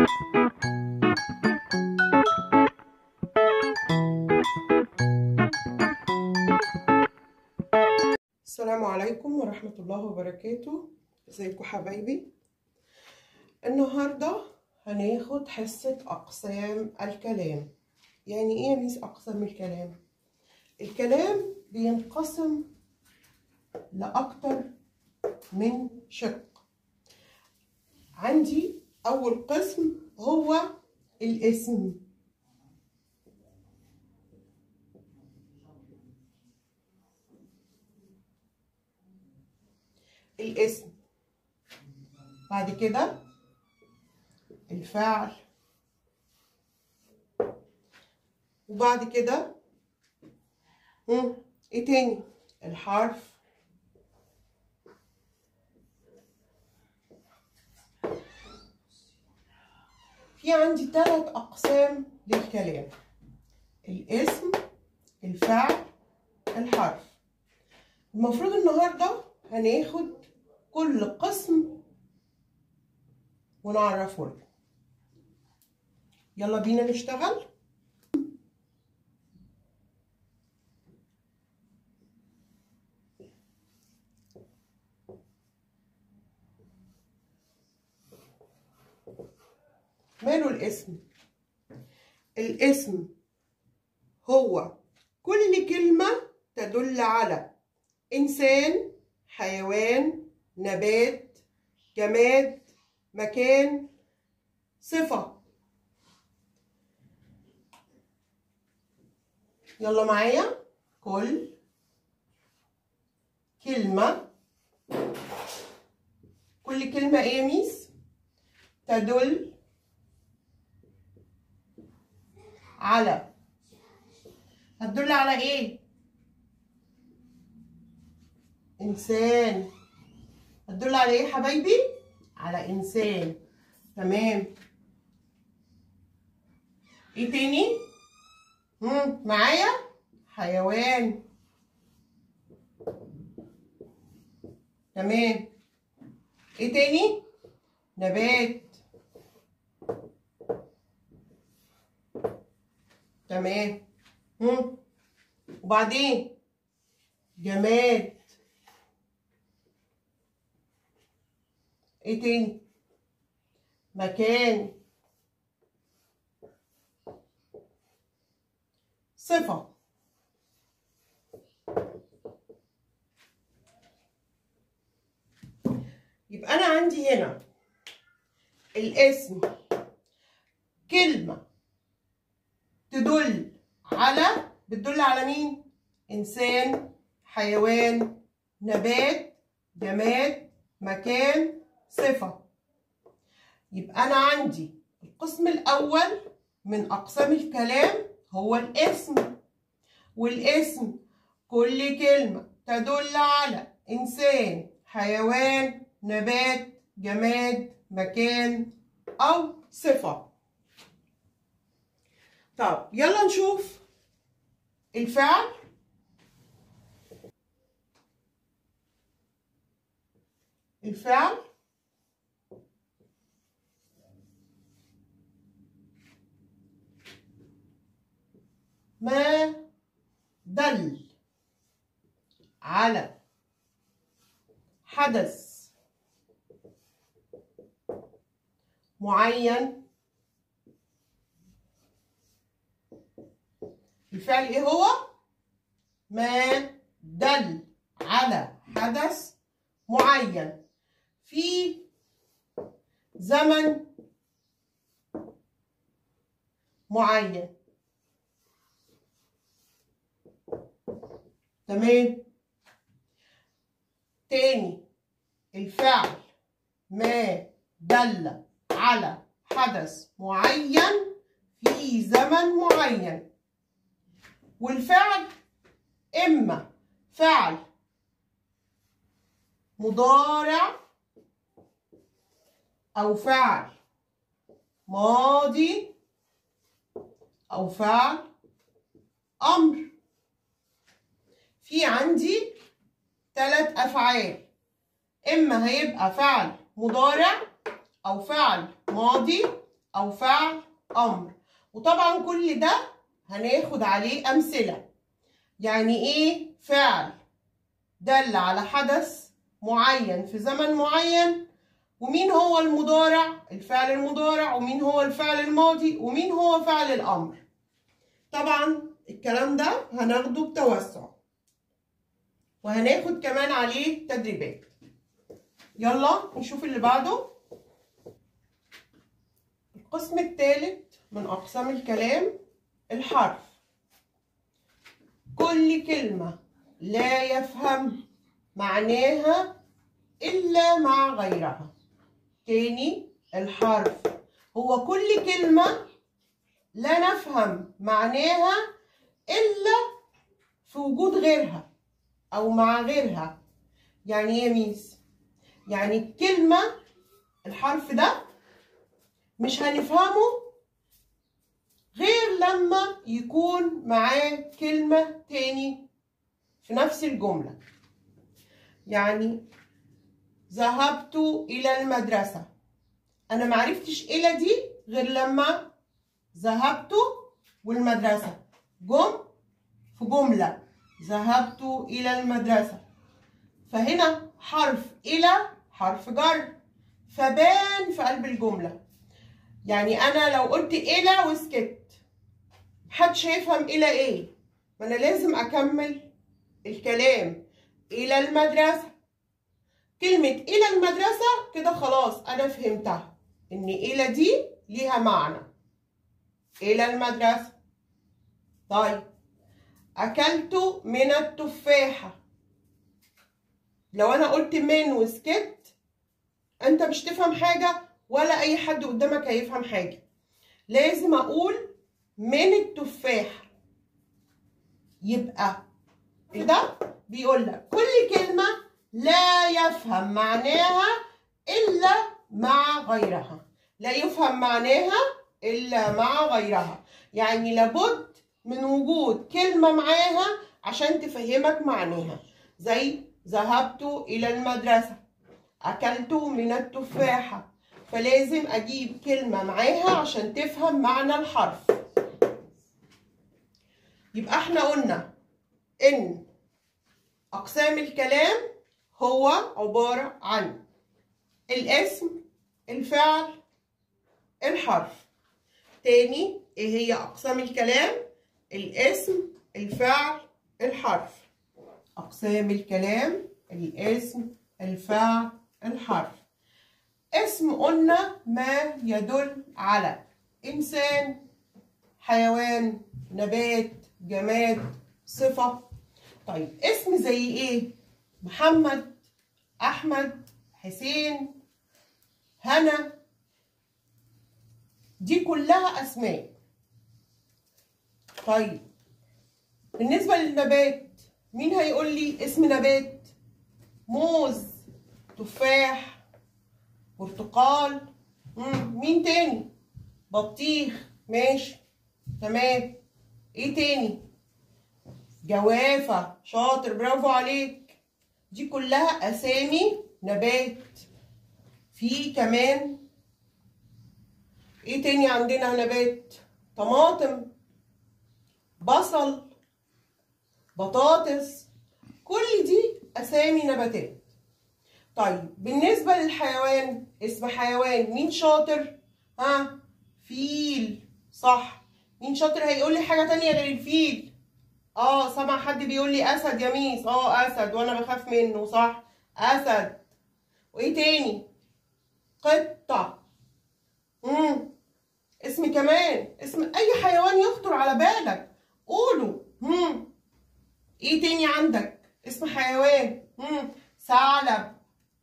السلام عليكم ورحمة الله وبركاته ازيكم حبايبي النهاردة هناخد حصة أقسام الكلام يعني ايه يا ميس أقسام الكلام الكلام بينقسم لأكتر من شق عندي أول قسم هو الاسم الاسم بعد كده الفعل وبعد كده مم، ايه تاني الحرف في عندي ثلاث اقسام للكلام الاسم الفعل الحرف المفروض النهارده هناخد كل قسم ونعرفه لكم يلا بينا نشتغل ماله الاسم الاسم هو كل كلمة تدل على إنسان حيوان نبات جماد مكان صفة يلا معايا كل كلمة كل كلمة ايه يا ميس تدل على هتدل على ايه انسان هتدل على ايه يا حبايبي على انسان تمام ايه تاني مم. معايا حيوان تمام ايه تاني نبات تمام مم. وبعدين جماد ايه تاني مكان صفة يبقى أنا عندي هنا الاسم كلمة تدل على بتدل على مين؟ إنسان حيوان نبات جماد مكان صفة يبقى أنا عندي القسم الأول من أقسام الكلام هو الاسم والاسم كل كلمة تدل على إنسان حيوان نبات جماد مكان أو صفة طب يلا نشوف الفعل الفعل ما دل على حدث معين الفعل ايه هو ما دل على حدث معين في زمن معين تمام تاني الفعل ما دل على حدث معين في زمن معين والفعل إما فعل مضارع أو فعل ماضي أو فعل أمر في عندي ثلاث أفعال إما هيبقى فعل مضارع أو فعل ماضي او فعل امر وطبعا كل ده هناخد عليه امثله يعني ايه فعل دل على حدث معين في زمن معين ومين هو المضارع الفعل المضارع ومين هو الفعل الماضي ومين هو فعل الامر طبعا الكلام ده هناخده بتوسع وهناخد كمان عليه تدريبات يلا نشوف اللي بعده القسم الثالث من أقسام الكلام الحرف كل كلمة لا يفهم معناها إلا مع غيرها تاني الحرف هو كل كلمة لا نفهم معناها إلا في وجود غيرها أو مع غيرها يعني إيه يا ميس؟ يعني الكلمة الحرف ده مش هنفهمه غير لما يكون معاه كلمة تاني في نفس الجملة يعني ذهبت إلى المدرسة أنا معرفتش إلى دي غير لما ذهبت والمدرسة جم في جملة ذهبت إلى المدرسة فهنا حرف إلى حرف جر فبان في قلب الجملة يعني أنا لو قلت إلى وسكت محدش هيفهم إلى إيه ما أنا لازم أكمل الكلام إلى المدرسة كلمة إلى المدرسة كده خلاص أنا فهمتها إن إلى دي ليها معنى إلى المدرسة طيب أكلت من التفاحة لو أنا قلت من وسكت أنت مش تفهم حاجة ولا أي حد قدامك هيفهم حاجة لازم أقول من التفاح يبقى ده بيقول لك كل كلمة لا يفهم معناها إلا مع غيرها لا يفهم معناها إلا مع غيرها يعني لابد من وجود كلمة معاها عشان تفهمك معناها زي ذهبت إلى المدرسة أكلت من التفاحة فلازم أجيب كلمة معاها عشان تفهم معنى الحرف يبقى احنا قلنا إن أقسام الكلام هو عبارة عن الاسم الفعل الحرف تاني ايه هي اقسام الكلام الاسم الفعل الحرف اقسام الكلام الاسم الفعل الحرف اسم قلنا ما يدل على انسان حيوان نبات جماد صفة طيب اسم زي ايه محمد احمد حسين هنا دي كلها اسماء طيب بالنسبه للنبات مين هيقول لي اسم نبات موز تفاح برتقال مم. مين تاني بطيخ ماشي تمام ايه تاني جوافه شاطر برافو عليك دي كلها اسامي نبات في كمان ايه تاني عندنا نبات طماطم بصل بطاطس كل دي اسامي نباتات طيب بالنسبة للحيوان اسم حيوان مين شاطر ها فيل صح مين شاطر هيقول لي حاجة تانية غير الفيل اه سمع حد بيقول لي اسد يا ميس اه اسد وانا بخاف منه صح اسد وايه تاني قطة امم اسم كمان اسم اي حيوان يخطر على بالك قوله امم ايه تاني عندك اسم حيوان امم ثعلب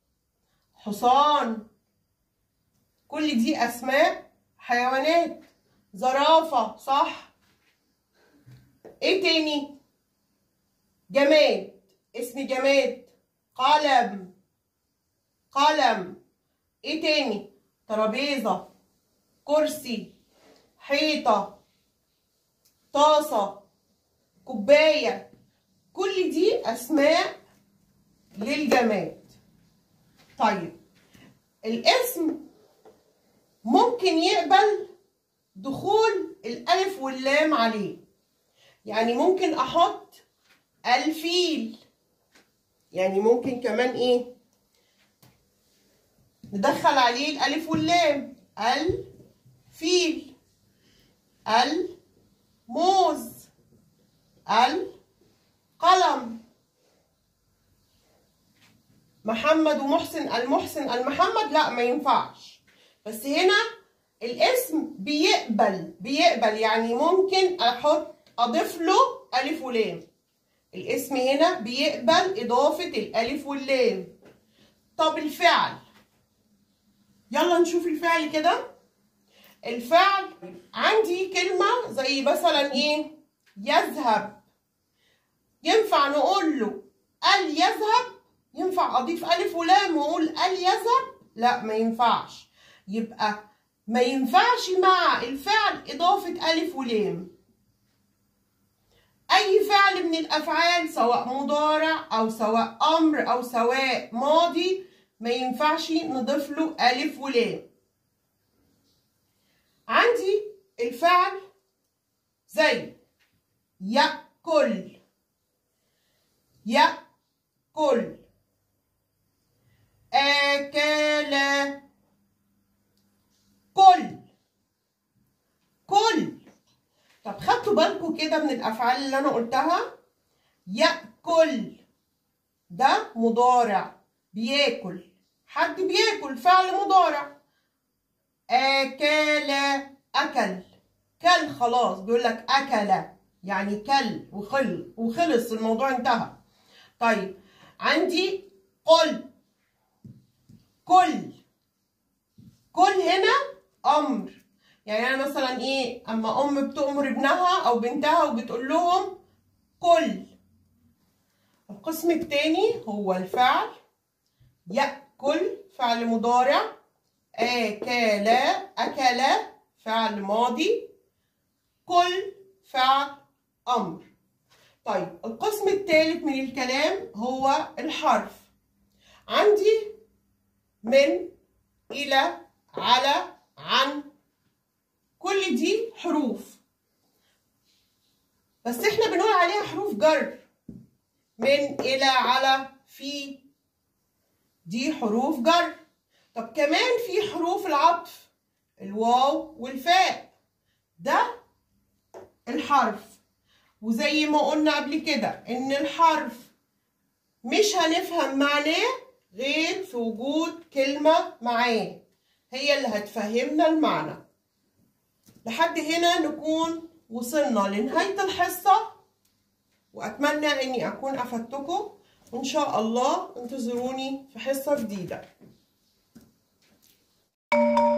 حصان كل دي اسماء حيوانات زرافة صح ايه تاني جماد اسم جماد قلم قلم ايه تاني ترابيزة كرسي حيطة طاسة كوباية كل دي أسماء للجماد طيب الاسم ممكن يقبل الألف واللام عليه يعني ممكن أحط الفيل يعني ممكن كمان إيه ندخل عليه الألف واللام الفيل الموز القلم محمد ومحسن المحسن المحمد لا ما ينفعش بس هنا الاسم بيقبل بيقبل يعني ممكن احط اضيف له الف ولام الاسم هنا بيقبل اضافه الالف واللام طب الفعل يلا نشوف الفعل كده الفعل عندي كلمه زي مثلا ايه يذهب ينفع نقول له ال يذهب ينفع اضيف الف ولام واقول ال يذهب لا ما ينفعش يبقى ما ينفعش مع الفعل اضافه الف ولام اي فعل من الافعال سواء مضارع او سواء امر او سواء ماضي ما ينفعش نضيف له الف ولام عندي الفعل زي يأكل يأكل أكل كل كل طب خدتوا بالكم كده من الأفعال اللي أنا قلتها يأكل ده مضارع بياكل حد بياكل فعل مضارع أكل أكل كل خلاص بيقول لك أكل يعني كل وخل وخلص الموضوع انتهى طيب عندي قل كل كل هنا امر يعني انا مثلا ايه اما ام بتامر ابنها او بنتها وبتقول لهم كل القسم الثاني هو الفعل ياكل فعل مضارع اكل اكل فعل ماضي كل فعل امر طيب القسم الثالث من الكلام هو الحرف عندي من إلى على عن كل دي حروف بس احنا بنقول عليها حروف جر من إلى على في دي حروف جر طب كمان في حروف العطف الواو والفاء ده الحرف وزي ما قلنا قبل كده ان الحرف مش هنفهم معناه غير في وجود كلمة معاه هي اللي هتفهمنا المعنى لحد هنا نكون وصلنا لنهاية الحصة وأتمنى أني أكون أفدتكم وإن شاء الله انتظروني في حصة جديدة